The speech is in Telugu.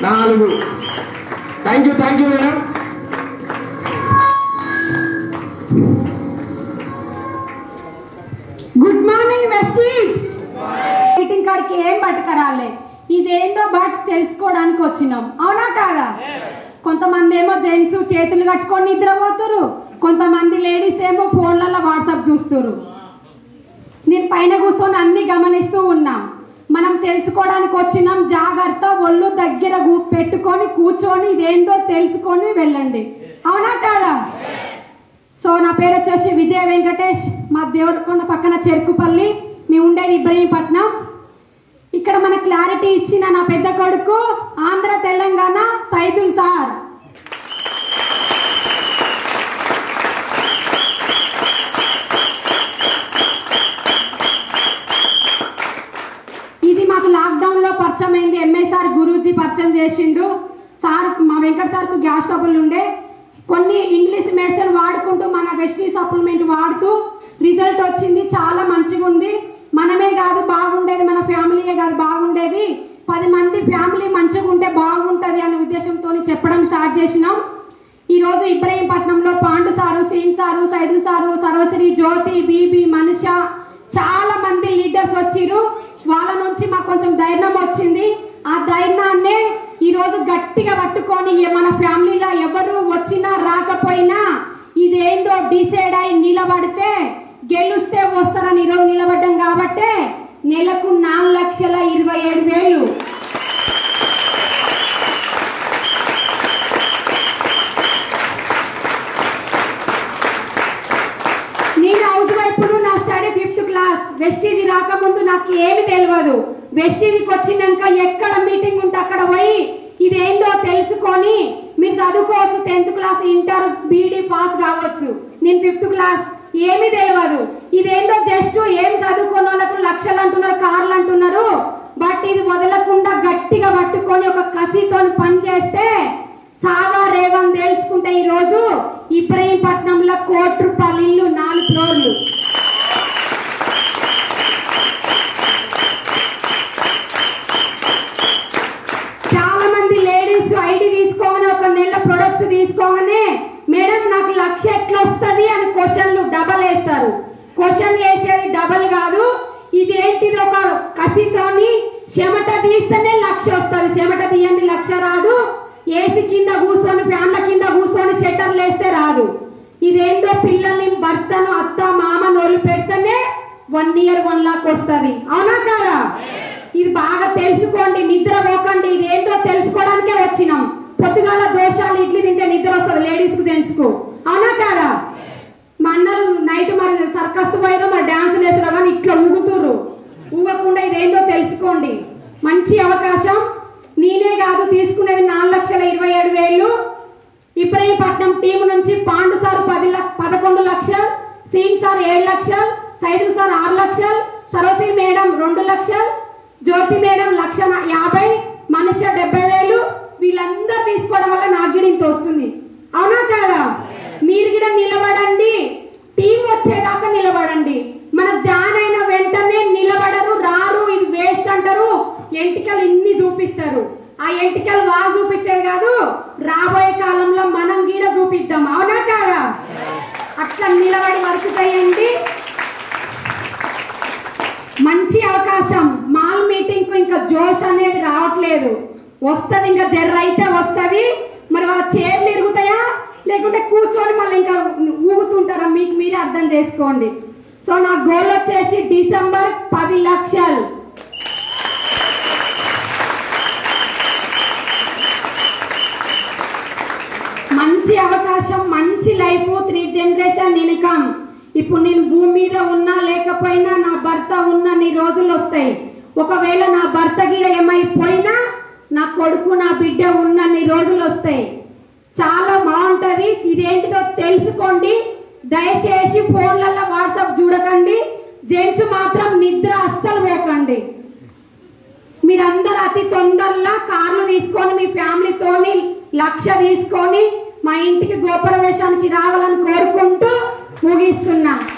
నాలుగు thank you thank you madam good morning Vestige meeting కాడికి ఏం పట్టుకరాలే ఇదేందో బట్ తెలుసుకోవడానికి వచ్చినాం అవునా కాదా కొంతమంది ఏమో జెంట్స్ చేతులు కట్టుకొని నిద్రపోతురు కొంతమంది లేడీస్ ఏమో ఫోన్లలో వాట్సాప్ చూస్తురు నేను పైన కూర్చొని అన్ని గమనిస్తూ ఉన్నా మనం తెలుసుకోవడానికి వచ్చినాం జాగ్రత్త ఒళ్ళు దగ్గర గు- పెట్టుకొని కూర్చొని ఇదేందో తెలుసుకొని వెళ్ళండి అవునా కాదా సో నా పేరు వచ్చేసి విజయ వెంకటేష్ మా దేవరకొండ పక్కన చెరుకుపల్లి మేము ఉండేది ఇబ్రహీంపట్నం ఇక్కడ మన క్లారిటీ ఇచ్చిన నా పెద్ద కొడుకు ఆంధ్ర తెలంగాణ సైదుల్ సార్ ఇది మాకు లాక్డౌన్ లో పరిచయం అయింది ఎంఏ సార్ గురూజీ పరిచయం చేసిండు సార్ మా వెంకట సార్కు గ్యాస్ ట్రబుల్ ఉండే కొన్ని ఇంగ్లీష్ మెడిసిన్ వాడుకుంటూ మన వెస్టీ సప్లిమెంట్ వాడుతూ రిజల్ట్ వచ్చింది చాలా మంచిగా ఉంది మనమే కాదు బాగుండేది మన ఫ్యామిలీయే కాదు బాగుండేది పది మంది ఫ్యామిలీ మంచిగా ఉంటే బాగుంటది అనే ఉద్దేశంతో చెప్పడం స్టార్ట్ చేసినాం ఈ రోజు ఇబ్రహీంపట్నంలో పాండు సారు సీన్ సారు సైదు సారు సర్వశ్రీ జ్యోతి బీబీ మనిష చాలా మంది లీడర్స్ వచ్చిర్రు వాళ్ళ నుంచి మాకు కొంచెం ధైర్యం వచ్చింది ఆ ధైర్యాన్నే ఈ రోజు గట్టిగా పట్టుకొని ఏ- మన ఫ్యామిలీలో ఎవరు వచ్చినా రాకపోయినా ఇదేందో డిసైడ్ అయి నిలబడితే గెలుస్తే వస్తారని ఈరోజు నిలబడ్డం కాబట్టే నెలకు నాలుగు లక్షల ఇరవై ఏడు వేలు నేను హౌస్ వైపును నా స్టడీ ఫిఫ్త్ క్లాస్ వెస్టీజ్ రాకముందు నాకు ఏమి తెలియదు వెస్టీజ్కి వచ్చినాక ఎక్కడ మీటింగ్ ఉంటే అక్కడ పోయి ఇదేందో తెలుసుకొని మీరు చదువుకోవచ్చు టెన్త్ క్లాస్ ఇంటర్ బీడీ పాస్ కావచ్చు నేను ఫిఫ్త్ క్లాస్ ఏమీ తెలియదు ఇదేందో జస్ట్ ఏం చదువుకున్న వాళ్ళకు లక్షలు అంటున్నారు కార్లు అంటున్నారు బట్ ఇది వదలకుండా గట్టిగా పట్టుకొని ఒక కసితో పని చేస్తే సావా రేవం తెలుసుకుంటే ఈ రోజు ఇబ్రహీంపట్నంలో కోటి రూపాయల ఇల్లు నాలుగు ఫ్లోర్లు చాలా మంది లేడీస్ ఐడి తీసుకోగానే ఒక నెల ప్రొడక్ట్స్ తీసుకోగానే మేడం నాకు లక్ష ఎట్లా వస్తుంది అని క్వశ్చన్లు డబల్ వేస్తారు క్వశ్చన్ వేసేది డబల్ కాదు ఇదేంటిది ఒక కసితోని చెమట తీస్తేనే లక్ష వస్తుంది చెమట తీయండి లక్ష రాదు ఏసీ కింద కూర్చొని ఫ్యాన్ల కింద కూర్చొని షట్టర్లు వేస్తే రాదు ఇదేందో పిల్లల్ని భర్తను అత్త మామను వదిలి పెడితేనే వన్ ఇయర్ వన్ లాక్ వస్తుంది అవునా కాదా ఇది బాగా తెలుసుకోండి నిద్ర పోకండి ఇది ఏంటో తెలుసుకోవడానికే వచ్చినాం పొద్దుగాల దోషాలు ఇడ్లీ తింటే నిద్ర వస్తుంది లేడీస్ కు జెంట్స్ కు అవునా కాదా మా అన్నలు నైట్ మరి సర్కస్ పోయినా మరి డాన్స్ వేసారు కానీ ఇట్లా ఊగుతుర్రు ఊగకుండా ఇదేంటో తెలుసుకోండి మంచి అవకాశం నేనే కాదు తీసుకునేది నాలుగు లక్షల ఇరవై ఏడు వేలు ఇబ్రహీంపట్నం టీం నుంచి పాండు సార్ పది లక్ష పదకొండు లక్షలు సీన్ సార్ ఏడు లక్షలు సైదు సార్ ఆరు లక్షలు సరస్వతి మేడం రెండు లక్షలు జ్యోతి మేడం లక్ష నా- యాభై మనుష్య డెబ్బై వేలు వీళ్ళందరూ తీసుకోవడం వల్ల నాకు కూడా ఇంత వస్తుంది అవునా కాదా మీరు కూడా నిలబడండి టీం వచ్చేదాకా నిలబడండి మన జాన్ అయిన వెంటనే నిలబడరు రారు ఇది వేస్ట్ అంటారు ఎంటికలు ఇన్ని చూపిస్తారు ఆ ఎంటికలు వాళ్ళు చూపించేది కాదు రాబోయే కాలంలో మనం గీడ చూపిద్దాం అవునా కాదా అట్లా నిలబడి వర్క్ చేయండి మంచి అవకాశం మాల్ మీటింగ్ కు ఇంకా జోష్ అనేది రావట్లేదు వస్తది ఇంకా జర్ర అయితే వస్తది మరి వాళ్ళ చైర్లు ఇరుగుతాయా లేకుంటే కూర్చొని మళ్ళీ ఇంకా ఊగుతుంటారా మీకు మీరే అర్థం చేసుకోండి సో నా గోల్ వచ్చేసి డిసెంబర్ పది లక్షలు మంచి అవకాశం మంచి లైఫ్ త్రీ జనరేషన్ ఇన్కమ్ ఇప్పుడు నేను భూమి మీద ఉన్నా లేకపోయినా నా భర్త ఉన్న నీ రోజులు వస్తాయి ఒకవేళ నా భర్త గిడ ఏమైపోయినా నా కొడుకు నా బిడ్డ ఉన్న నీ రోజులు వస్తాయి చాలా బాగుంటది ఇదేంటిదో తెలుసుకోండి దయచేసి ఫోన్లలో వాట్సాప్ చూడకండి జెంట్స్ మాత్రం నిద్ర అస్సలు పోకండి మీరందరూ అతి తొందరలో కార్లు తీసుకొని మీ ఫ్యామిలీతోని లక్ష తీసుకొని మా ఇంటికి గోపురవేశానికి రావాలని కోరుకుంటూ ముగిస్తున్నా